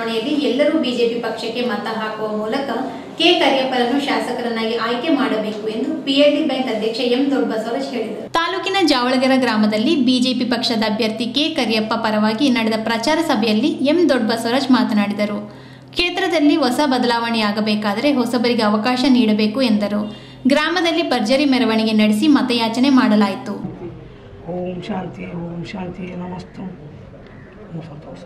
ಚುನಾವಣೆಯಲ್ಲಿ ಎಲ್ಲರೂ ಬಿಜೆಪಿ ಪಕ್ಷಕ್ಕೆ ಮತ ಹಾಕುವ ಮೂಲಕ ಕೆ ಕರಿಯಪ್ಪರನ್ನು ಶಾಸಕರನ್ನಾಗಿ ಆಯ್ಕೆ ಮಾಡಬೇಕು ಎಂದು ಪಿಎಲ್ಡಿ ಬ್ಯಾಂಕ್ ಅಧ್ಯಕ್ಷ ಎಂ ದೊಡ್ಡಬಸವರಾಜ್ ಹೇಳಿದರು ತಾಲೂಕಿನ ಜಾವಳಗೆರ ಗ್ರಾಮದಲ್ಲಿ ಬಿಜೆಪಿ ಪಕ್ಷದ ಅಭ್ಯರ್ಥಿ ಕೆ ಕರಿಯಪ್ಪ ಪರವಾಗಿ ನಡೆದ ಪ್ರಚಾರ ಸಭೆಯಲ್ಲಿ ಎಂ ದೊಡ್ಡಬಸವರಾಜ್ ಮಾತನಾಡಿದರು ಕ್ಷೇತ್ರದಲ್ಲಿ ಹೊಸ ಬದಲಾವಣೆಯಾಗಬೇಕಾದರೆ ಹೊಸಬರಿಗೆ ಅವಕಾಶ ನೀಡಬೇಕು ಎಂದರು ಗ್ರಾಮದಲ್ಲಿ ಭರ್ಜರಿ ಮೆರವಣಿಗೆ ನಡೆಸಿ ಮತಯಾಚನೆ ಮಾಡಲಾಯಿತು ಓಂ ಶಾಂತಿ ಓಂ ಶಾಂತಿ ನಮಸ್ತೆ ಸಂತೋಷ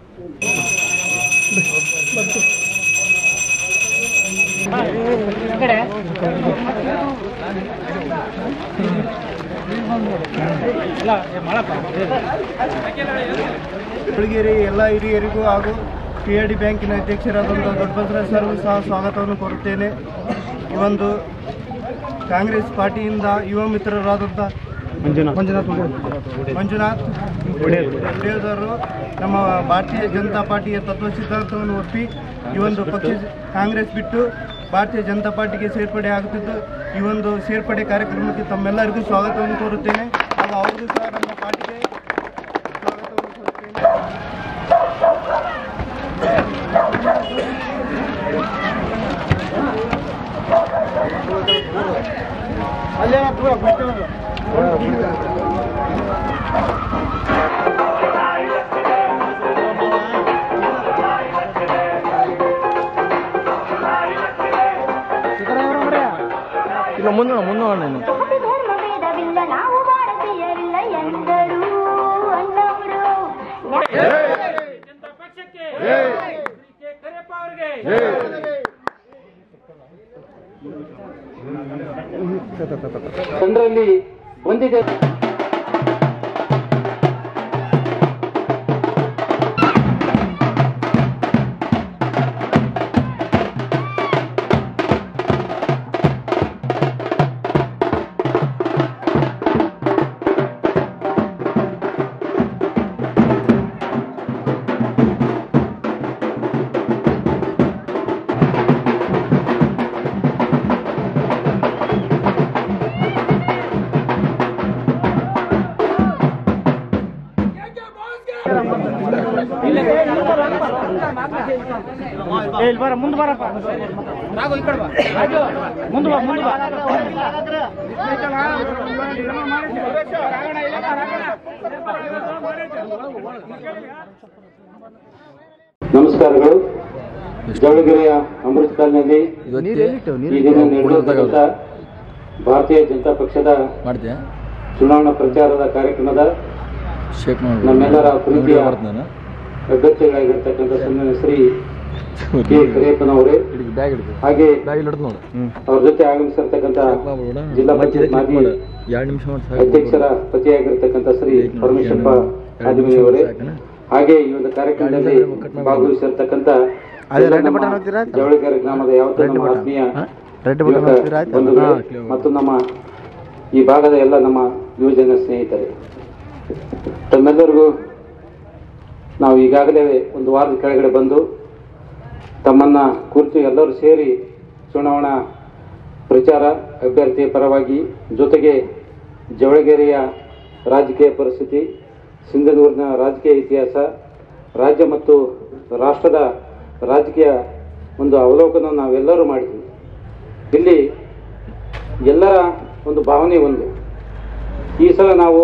ಹುಡುಗಿಯರಿ ಎಲ್ಲ ಹಿರಿಯರಿಗೂ ಹಾಗೂ ಪಿ ಎ ಡಿ ಬ್ಯಾಂಕಿನ ಅಧ್ಯಕ್ಷರಾದಂಥ ದೊಡ್ಡಬಸರ ಸರ್ಗೂ ಸಹ ಸ್ವಾಗತವನ್ನು ಕೋರುತ್ತೇನೆ ಈ ಒಂದು ಕಾಂಗ್ರೆಸ್ ಪಾರ್ಟಿಯಿಂದ ಯುವ ಮಿತ್ರರಾದಂಥ ಮಂಜುನಾಥ್ ಮಂಜುನಾಥ್ ಒಡೆಯದವರು ನಮ್ಮ ಭಾರತೀಯ ಜನತಾ ಪಾರ್ಟಿಯ ತತ್ವ ಸಿದ್ಧಾಂತವನ್ನು ಒಪ್ಪಿ ಈ ಒಂದು ಪಕ್ಷ ಕಾಂಗ್ರೆಸ್ ಬಿಟ್ಟು ಭಾರತೀಯ ಜನತಾ ಪಾರ್ಟಿಗೆ ಸೇರ್ಪಡೆ ಆಗುತ್ತಿದ್ದು ಈ ಒಂದು ಸೇರ್ಪಡೆ ಕಾರ್ಯಕ್ರಮಕ್ಕೆ ತಮ್ಮೆಲ್ಲರಿಗೂ ಸ್ವಾಗತವನ್ನು ಕೋರುತ್ತೇನೆ ಹಾಗೂ ಅವ್ರಿಗೂ ಸಹ ನಮ್ಮ ಪಾರ್ಟಿಗೆ ಸ್ವಾಗತವನ್ನು ಕೋರುತ್ತೇನೆ ಇಲ್ಲ ಮುಂದೆ ಮುಂದೆ ನೀನು ಜಾತಿ ಧರ್ಮ ಭೇದವಿಲ್ಲ ನಾವು ಭಾರತೀಯರಿಲ್ಲ ಎಂದರು ಅನ್ನವರು ಜನರಲ್ಲಿ ಹೊಂದಿದೆ ಇಲ್ಲಿ ಬರ ಮುಂದೆ ಬರಪ್ಪ ಮುಂದೆ ಬಾ ಮುಂದೆ ಬಾ ನಮಸ್ಕಾರಗಳು ಜವಳಗಿರಿಯ ಅಮೃತ ಕಾಲ್ನಲ್ಲಿ ಈ ದಿನ ನಡೆದಿರ್ತಕ್ಕಂಥ ಭಾರತೀಯ ಜನತಾ ಪಕ್ಷದ ಮಾಡ್ತೀಯಾ ಚುನಾವಣಾ ಪ್ರಚಾರದ ಕಾರ್ಯಕ್ರಮದ ಶೇಕ್ ಮಾಡಿ ನಮ್ಮೆಲ್ಲರ ಪ್ರೀತಿಯ ನಾನು ಅಭ್ಯರ್ಥಿಗಳಾಗಿರ್ತಕ್ಕಂಥ ಸನ್ಮಾನ್ಯ ಶ್ರೀ ಕೆ ಕರಿಯಪ್ಪನವರೇ ಬ್ಯಾಗ್ ಹಿಡಿದು ಹಾಗೆ ಬ್ಯಾಗ್ ಹಿಡಿದು ನೋಡು ಹ್ಞೂ ಅವ್ರ ಜೊತೆ ಆಗಮಿಸಿರ್ತಕ್ಕಂಥ ಜಿಲ್ಲಾ ಪಂಚಾಯತ್ ಮಾಜಿ ಎರಡು ನಿಮಿಷ ಮಾಡಿ ಅಧ್ಯಕ್ಷರ ಪತಿಯಾಗಿರ್ತಕ್ಕಂಥ ಶ್ರೀ ಪರಮೇಶ್ವರಪ್ಪ ಆದಿಮನಿಯವರೇ ಹಾಗೆ ಈ ಒಂದು ಕಾರ್ಯಕ್ರಮದಲ್ಲಿ ಭಾಗವಹಿಸಿರ್ತಕ್ಕಂಥ ಎಲ್ಲ ನಮ್ಮ ಜವಳಿಗೆರೆ ಗ್ರಾಮದ ಯಾವತ್ತೂ ನಮ್ಮ ಆತ್ಮೀಯ ಯುವಕ ಬಂಧುಗಳೇ ಮತ್ತು ನಮ್ಮ ಈ ಭಾಗದ ಎಲ್ಲ ನಮ್ಮ ಯುವಜನ ಸ್ನೇಹಿತರೆ ತಮ್ಮೆಲ್ಲರಿಗೂ ನಾವು ಈಗಾಗಲೇ ಒಂದು ವಾರದ ಕೆಳಗಡೆ ಬಂದು ತಮ್ಮನ್ನ ಕುರಿತು ಎಲ್ಲರೂ ಸೇರಿ ಚುನಾವಣಾ ಪ್ರಚಾರ ಅಭ್ಯರ್ಥಿಯ ಪರವಾಗಿ ಜೊತೆಗೆ ಜವಳಗೆರೆಯ ರಾಜಕೀಯ ಪರಿಸ್ಥಿತಿ ಸಿಂಧನೂರಿನ ರಾಜಕೀಯ ಇತಿಹಾಸ ರಾಜ್ಯ ಮತ್ತು ರಾಷ್ಟ್ರದ ರಾಜಕೀಯ ಒಂದು ಅವಲೋಕನ ನಾವೆಲ್ಲರೂ ಮಾಡಿದ್ವಿ ಇಲ್ಲಿ ಎಲ್ಲರ ಒಂದು ಭಾವನೆ ಒಂದು ಈ ಸಲ ನಾವು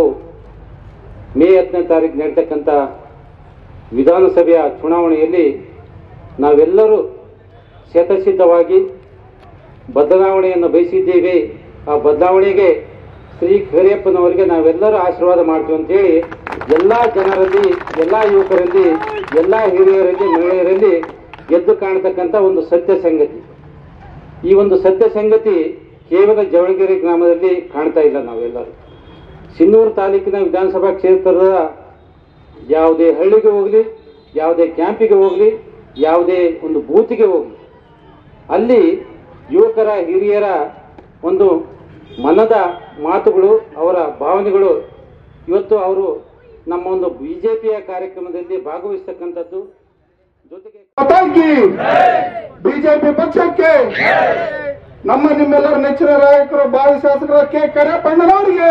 ಮೇ ಹತ್ತನೇ ತಾರೀಕು ನಡೀತಕ್ಕಂಥ ವಿಧಾನಸಭೆಯ ಚುನಾವಣೆಯಲ್ಲಿ ನಾವೆಲ್ಲರೂ ಶತಸಿದ್ಧವಾಗಿ ಬದಲಾವಣೆಯನ್ನು ಬಯಸಿದ್ದೇವೆ ಆ ಬದಲಾವಣೆಗೆ ಶ್ರೀ ಕರಿಯಪ್ಪನವರಿಗೆ ನಾವೆಲ್ಲರೂ ಆಶೀರ್ವಾದ ಮಾಡ್ತೀವಿ ಅಂತೇಳಿ ಎಲ್ಲ ಜನರಲ್ಲಿ ಎಲ್ಲ ಯುವಕರಲ್ಲಿ ಎಲ್ಲ ಹಿರಿಯರಲ್ಲಿ ಮಹಿಳೆಯರಲ್ಲಿ ಎದ್ದು ಕಾಣತಕ್ಕಂಥ ಒಂದು ಸತ್ಯ ಸಂಗತಿ ಈ ಒಂದು ಸತ್ಯ ಸಂಗತಿ ಕೇವಲ ಜವಳಗಿರಿ ಗ್ರಾಮದಲ್ಲಿ ಕಾಣ್ತಾ ಇಲ್ಲ ನಾವೆಲ್ಲರೂ ಸಿನ್ನೂರು ತಾಲೂಕಿನ ವಿಧಾನಸಭಾ ಕ್ಷೇತ್ರದ ಯಾವುದೇ ಹಳ್ಳಿಗೆ ಹೋಗಲಿ ಯಾವುದೇ ಕ್ಯಾಂಪಿಗೆ ಹೋಗಲಿ ಯಾವುದೇ ಒಂದು ಬೂತಿಗೆ ಹೋಗಲಿ ಅಲ್ಲಿ ಯುವಕರ ಹಿರಿಯರ ಒಂದು ಮನದ ಮಾತುಗಳು ಅವರ ಭಾವನೆಗಳು ಇವತ್ತು ಅವರು ನಮ್ಮ ಒಂದು ಬಿಜೆಪಿಯ ಕಾರ್ಯಕ್ರಮದಲ್ಲಿ ಭಾಗವಹಿಸ್ತಕ್ಕಂಥದ್ದು ಜೊತೆಗೆ ಪತಾಕಿ ಬಿಜೆಪಿ ಪಕ್ಷಕ್ಕೆ ನಮ್ಮ ನಿಮ್ಮೆಲ್ಲರ ನೆಚ್ಚಿನ ನಾಯಕರು ಭಾವಿ ಶಾಸಕರ ಕೆ ಕರೆಪಣ್ಣನವರಿಗೆ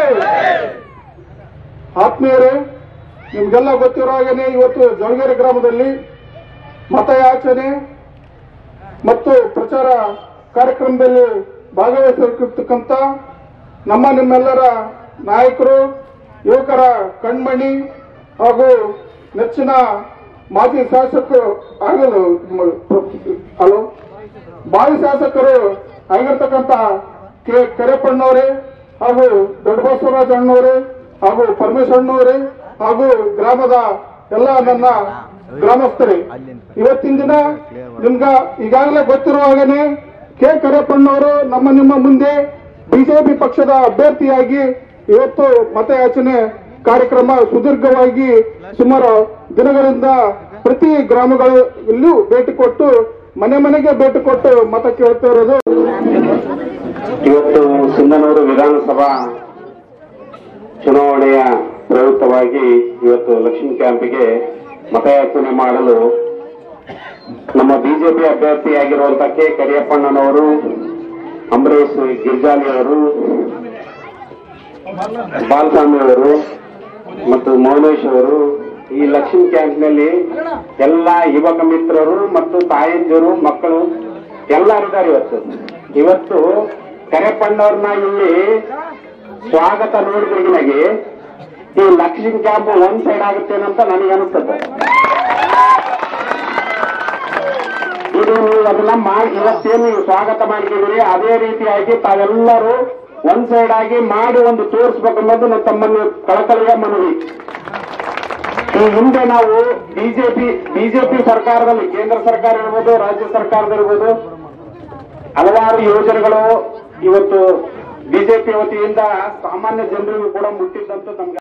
ಆತ್ಮೀಯರೇ ನಿಮ್ಗೆಲ್ಲ ಗೊತ್ತಿರೋ ಹಾಗೇನೆ ಇವತ್ತು ಜವಳಗೆರೆ ಗ್ರಾಮದಲ್ಲಿ ಮತಯಾಚನೆ ಮತ್ತು ಪ್ರಚಾರ ಕಾರ್ಯಕ್ರಮದಲ್ಲಿ ಭಾಗವಹಿಸಿರ್ತಕ್ಕಂಥ ನಮ್ಮ ನಿಮ್ಮೆಲ್ಲರ ನಾಯಕರು ಯುವಕರ ಕಣ್ಮಣಿ ಹಾಗೂ ನೆಚ್ಚಿನ ಮಾಜಿ ಶಾಸಕರು ಆಗಲು ಹಲೋ ಮಾಜಿ ಶಾಸಕರು ಆಗಿರ್ತಕ್ಕಂಥ ಕೆ ಕರೆಪಣ್ಣವರೇ ಹಾಗೂ ದೊಡ್ಡಬಸವರಾಜ ಅಣ್ಣವರೇ ಹಾಗೂ ಪರಮೇಶ್ವರಣ್ಣವರೇ ಹಾಗೂ ಗ್ರಾಮದ ಎಲ್ಲ ನನ್ನ ಗ್ರಾಮಸ್ಥರೇ ಇವತ್ತಿನ ದಿನ ನಿಮ್ಗ ಈಗಾಗಲೇ ಗೊತ್ತಿರುವ ಹಾಗೇನೆ ಕೆ ಕರೆಪಣ್ಣವರು ನಮ್ಮ ನಿಮ್ಮ ಮುಂದೆ ಬಿಜೆಪಿ ಪಕ್ಷದ ಅಭ್ಯರ್ಥಿಯಾಗಿ ಇವತ್ತು ಮತಯಾಚನೆ ಕಾರ್ಯಕ್ರಮ ಸುದೀರ್ಘವಾಗಿ ಸುಮಾರು ದಿನಗಳಿಂದ ಪ್ರತಿ ಗ್ರಾಮಗಳಲ್ಲೂ ಭೇಟಿ ಕೊಟ್ಟು ಮನೆ ಮನೆಗೆ ಭೇಟಿ ಕೊಟ್ಟು ಮತ ಕೇಳ್ತಾ ಇರೋದು ಇವತ್ತು ಸಿಂಧನೂರು ವಿಧಾನಸಭಾ ಚುನಾವಣೆಯ ಪ್ರಯುಕ್ತವಾಗಿ ಇವತ್ತು ಲಕ್ಷ್ಮೀ ಕ್ಯಾಂಪಿಗೆ ಮತಯಾಚನೆ ಮಾಡಲು ನಮ್ಮ ಬಿಜೆಪಿ ಅಭ್ಯರ್ಥಿಯಾಗಿರುವಂತಹ ಕೆ ಕರಿಯಪ್ಪಣ್ಣನವರು ಅಂಬರೀಶ್ ಗಿರ್ಜಾಲಿ ಅವರು ಬಾಲಸ್ವಾಮಿ ಅವರು ಮತ್ತು ಮೌನೇಶ್ ಅವರು ಈ ಲಕ್ಷ್ಮೀ ಕ್ಯಾಂಪ್ನಲ್ಲಿ ಎಲ್ಲ ಯುವಕ ಮಿತ್ರರು ಮತ್ತು ತಾಯಂದಿರು ಮಕ್ಕಳು ಎಲ್ಲರಿದ್ದಾರೆ ಇವತ್ತು ಇವತ್ತು ಕರೆಪಣ್ಣವ್ರನ್ನ ಇಲ್ಲಿ ಸ್ವಾಗತ ನೋಡಿದ್ರಿಗಿನಾಗಿ ಈ ಲಕ್ಷ್ಮೀ ಕ್ಯಾಂಪ್ ಒಂದ್ ಸೈಡ್ ಆಗುತ್ತೇನಂತ ನನಗೆ ಅನಿಸ್ತದೆ ಇದು ನೀವು ಅದನ್ನ ಮಾಡಿ ಇವತ್ತೇನು ನೀವು ಸ್ವಾಗತ ಮಾಡಿದ್ದೀರಿ ಅದೇ ರೀತಿಯಾಗಿ ತಾವೆಲ್ಲರೂ ಒಂದ್ ಸೈಡ್ ಆಗಿ ಮಾಡಿ ಒಂದು ತೋರಿಸ್ಬೇಕನ್ನೋದು ನನ್ನ ತಮ್ಮನ್ನು ಕಳಕಳಿಯ ಮನವಿ ಈ ಹಿಂದೆ ನಾವು ಬಿಜೆಪಿ ಬಿಜೆಪಿ ಸರ್ಕಾರದಲ್ಲಿ ಕೇಂದ್ರ ಸರ್ಕಾರ ಇರ್ಬೋದು ರಾಜ್ಯ ಸರ್ಕಾರದಿರ್ಬೋದು ಹಲವಾರು ಯೋಜನೆಗಳು ಇವತ್ತು ಬಿಜೆಪಿ ವತಿಯಿಂದ ಸಾಮಾನ್ಯ ಜನರಿಗೂ ಕೂಡ ಮುಟ್ಟಿದ್ದಂತೂ ನಮ್ಗೆ